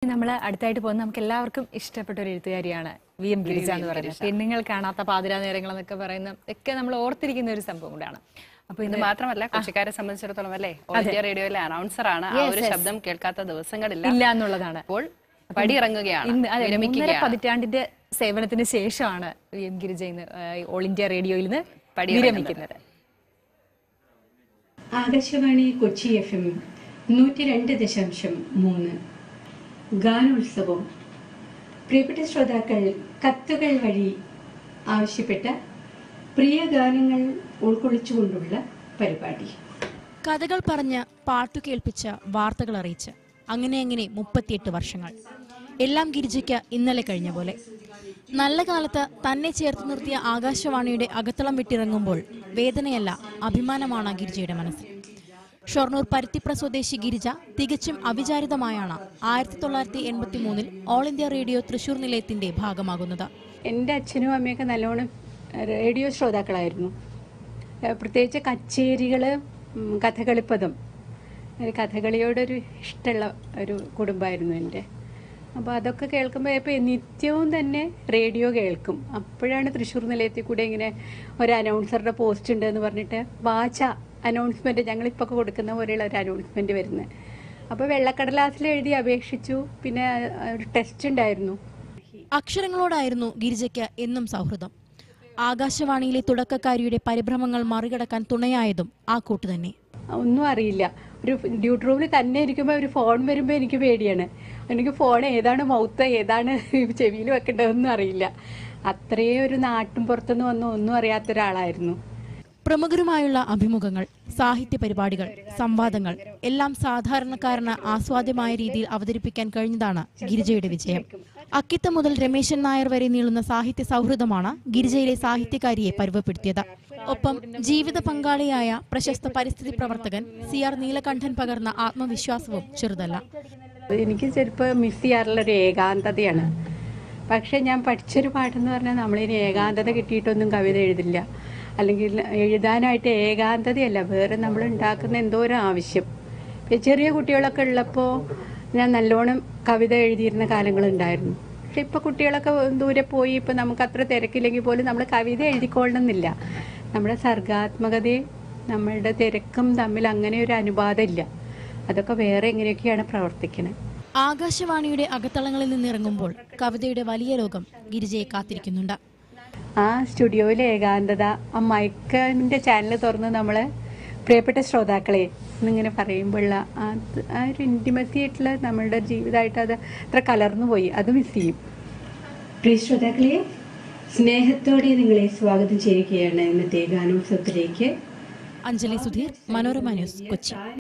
നമ്മൾ അടുത്തായിട്ട് പോകുന്ന നമുക്ക് എല്ലാവർക്കും ഇഷ്ടപ്പെട്ട ഒരു എഴുത്തുകാരിയാണ് വി എം ഗിരിജ എന്ന് പറയുന്നത് പെണ്ണുങ്ങൾ കാണാത്ത പാതിരാ നേരങ്ങൾ എന്നൊക്കെ പറയുന്ന ഒക്കെ നമ്മൾ ഓർത്തിരിക്കുന്ന ഒരു സംഭവം കൂടാണ് അപ്പൊ ഇത് ഇന്ന് മാത്രമല്ല കൊച്ചിക്കാരെ സംബന്ധിച്ചിടത്തോളം അല്ലേ ഓൾ ഇന്ത്യ റേഡിയോയിലെ അനൗൺസർ ആണ് ആ ഒരു ശബ്ദം കേൾക്കാത്ത ദിവസങ്ങളില്ല ഇല്ല എന്നുള്ളതാണ് അപ്പോൾ പടിയിറങ്ങുകയാണ് ഇന്ന് അതെ മൂന്നര വിരമിക്കുകയാണ് പതിറ്റാണ്ടിന്റെ സേവനത്തിന് ശേഷമാണ് വി എം ഗിരിജ ഇന്ന് ഏഹ്, ഓൾ ഇന്ത്യ റേഡിയോയിൽ നിന്ന് വിരമിക്കുന്നത് ആകാശവാണി കൊച്ചി എഫ് എം നൂറ്റി രണ്ട് ദശാംശം മൂന്ന് ഗാനോത്സവം പ്രിയപ്പെട്ട ശ്രോതാക്കൾ കത്തുകൾ വഴി ആവശ്യപ്പെട്ട പ്രിയ ഗാനങ്ങൾ ഉൾക്കൊള്ളിച്ചുകൊണ്ടുള്ള പരിപാടി കഥകൾ പറഞ്ഞ് പാട്ടു കേൾപ്പിച്ച് വാർത്തകൾ അറിയിച്ച് അങ്ങനെ അങ്ങനെ മുപ്പത്തിയെട്ട് വർഷങ്ങൾ എല്ലാം ഗിരിജയ്ക്ക് ഇന്നലെ കഴിഞ്ഞ പോലെ നല്ല കാലത്ത് തന്നെ ചേർത്ത് നിർത്തിയ ആകാശവാണിയുടെ അകത്തളം വിട്ടിറങ്ങുമ്പോൾ വേദനയല്ല അഭിമാനമാണ് ഗിരിജയുടെ മനസ്സിൽ ഷൊർണൂർ പരുത്തിപ്ര സ്വദേശി ഗിരിജ തികച്ചും അവിചാരിതമായാണ് ആയിരത്തി തൊള്ളായിരത്തി എൺപത്തി മൂന്നിൽ ഓൾ ഇന്ത്യ റേഡിയോ തൃശൂർ നിലയത്തിന്റെ ഭാഗമാകുന്നത് എൻ്റെ അച്ഛനും അമ്മയൊക്കെ നല്ലോണം റേഡിയോ ശ്രോതാക്കളായിരുന്നു ഏഹ് പ്രത്യേകിച്ച് കച്ചേരികൾ കഥകളിപ്പദം ഒരു കഥകളിയോടൊരു ഇഷ്ടമുള്ള ഒരു കുടുംബമായിരുന്നു എൻ്റെ അപ്പോൾ അതൊക്കെ കേൾക്കുമ്പോൾ ഇപ്പോൾ നിത്യവും തന്നെ റേഡിയോ കേൾക്കും അപ്പോഴാണ് തൃശ്ശൂർ നിലയത്തിൽ കൂടെ ഇങ്ങനെ ഒരു അനൗൺസറുടെ പോസ്റ്റ് ഉണ്ട് എന്ന് പറഞ്ഞിട്ട് വാച്ച അനൗൺസ്മെൻറ്റ് ഞങ്ങളിപ്പോൾ കൊടുക്കുന്ന പോലെയുള്ള ഒരു അനൗൺസ്മെൻറ്റ് വരുന്നത് അപ്പോൾ വെള്ളക്കടലാസിൽ എഴുതി അപേക്ഷിച്ചു പിന്നെ ആ, ഒരു ടെസ്റ്റ് ഉണ്ടായിരുന്നു അക്ഷരങ്ങളോടായിരുന്നു ഗിരിജയ്ക്ക് എന്നും സൗഹൃദം ആകാശവാണിയിലെ തുടക്കക്കാരിയുടെ പരിഭ്രമങ്ങൾ മറികടക്കാൻ തുണയായതും ആ കൂട്ടു തന്നെ ഒന്നും അറിയില്ല ഒരു ഡ്യൂട്ടി റൂമിൽ തന്നെ ഇരിക്കുമ്പോൾ ഒരു ഫോൺ വരുമ്പോൾ എനിക്ക് പേടിയാണ് എനിക്ക് ഫോൺ ഏതാണ് മൗത്ത് ഏതാണ് ചെവിയിൽ വെക്കേണ്ടതെന്നും അറിയില്ല അത്രയും ഒരു നാട്ടും പുറത്തുനിന്ന് വന്ന ഒന്നും അറിയാത്ത ഒരാളായിരുന്നു പ്രമുഖരുമായുള്ള അഭിമുഖങ്ങൾ സാഹിത്യ പരിപാടികൾ സംവാദങ്ങൾ എല്ലാം സാധാരണക്കാരന് ആസ്വാദ്യമായ രീതിയിൽ അവതരിപ്പിക്കാൻ കഴിഞ്ഞതാണ് ഗിരിജയുടെ വിജയം അക്കിത്തം മുതൽ രമേശൻ നായർ വരെ നീളുന്ന സാഹിത്യ സൗഹൃദമാണ് ഗിരിജയിലെ സാഹിത്യകാരിയെ പരുവപ്പെടുത്തിയത് ഒപ്പം ജീവിത പങ്കാളിയായ പ്രശസ്ത പരിസ്ഥിതി പ്രവർത്തകൻ സി ആർ നീലകണ്ഠൻ പകർന്ന ആത്മവിശ്വാസവും ചെറുതല്ല എനിക്ക് ചിലപ്പോൾ മിസ് ചെയ്യാറുള്ള ഒരു ഏകാന്തതയാണ് പക്ഷേ ഞാൻ പഠിച്ചൊരു പാട്ടെന്ന് പറഞ്ഞാൽ നമ്മളിനി ഏകാന്തത കിട്ടിയിട്ടൊന്നും കവിത എഴുതില്ല അല്ലെങ്കിൽ എഴുതാനായിട്ട് ഏകാന്തതയല്ല വേറെ നമ്മൾ ഉണ്ടാക്കുന്ന എന്തോ ഒരു ആവശ്യം ഇപ്പം ചെറിയ കുട്ടികളൊക്കെ ഉള്ളപ്പോൾ ഞാൻ നല്ലോണം കവിത എഴുതിയിരുന്ന കാലങ്ങളുണ്ടായിരുന്നു പക്ഷെ ഇപ്പോൾ കുട്ടികളൊക്കെ ദൂരെ പോയി ഇപ്പം നമുക്ക് അത്ര തിരക്കില്ലെങ്കിൽ പോലും നമ്മൾ കവിത എഴുതിക്കൊള്ളണമെന്നില്ല നമ്മുടെ സർഗാത്മകതയും നമ്മളുടെ തിരക്കും തമ്മിൽ അങ്ങനെ ഒരു അനുപാതമില്ല അതൊക്കെ വേറെ എങ്ങനെയൊക്കെയാണ് പ്രവർത്തിക്കുന്നത് ആകാശവാണിയുടെ അകത്തളങ്ങളിൽ നിന്നിറങ്ങുമ്പോൾ കവിതയുടെ വലിയ ലോകം ഗിരിജയെ കാത്തിരിക്കുന്നുണ്ട് ആ സ്റ്റുഡിയോയിലെ ഏകാന്തത ആ മൈക്കിൻ്റെ ചാനൽ തുറന്ന് നമ്മൾ പ്രിയപ്പെട്ട ശ്രോതാക്കളെ എന്നിങ്ങനെ പറയുമ്പോഴുള്ള ആ ആ ഒരു ഇൻറ്റിമസി ആയിട്ടുള്ള നമ്മളുടെ ജീവിതമായിട്ട് അത് അത്ര കലർന്നു പോയി അത് മിസ് ചെയ്യും പ്രിയ ശ്രോതാക്കളെ സ്നേഹത്തോടെ നിങ്ങളെ സ്വാഗതം ചെയ്യുകയാണ് ഇന്നത്തെ ഗാനോത്സവത്തിലേക്ക് അഞ്ജലി സുധീർ മനോരമ ന്യൂസ് കൊച്ചി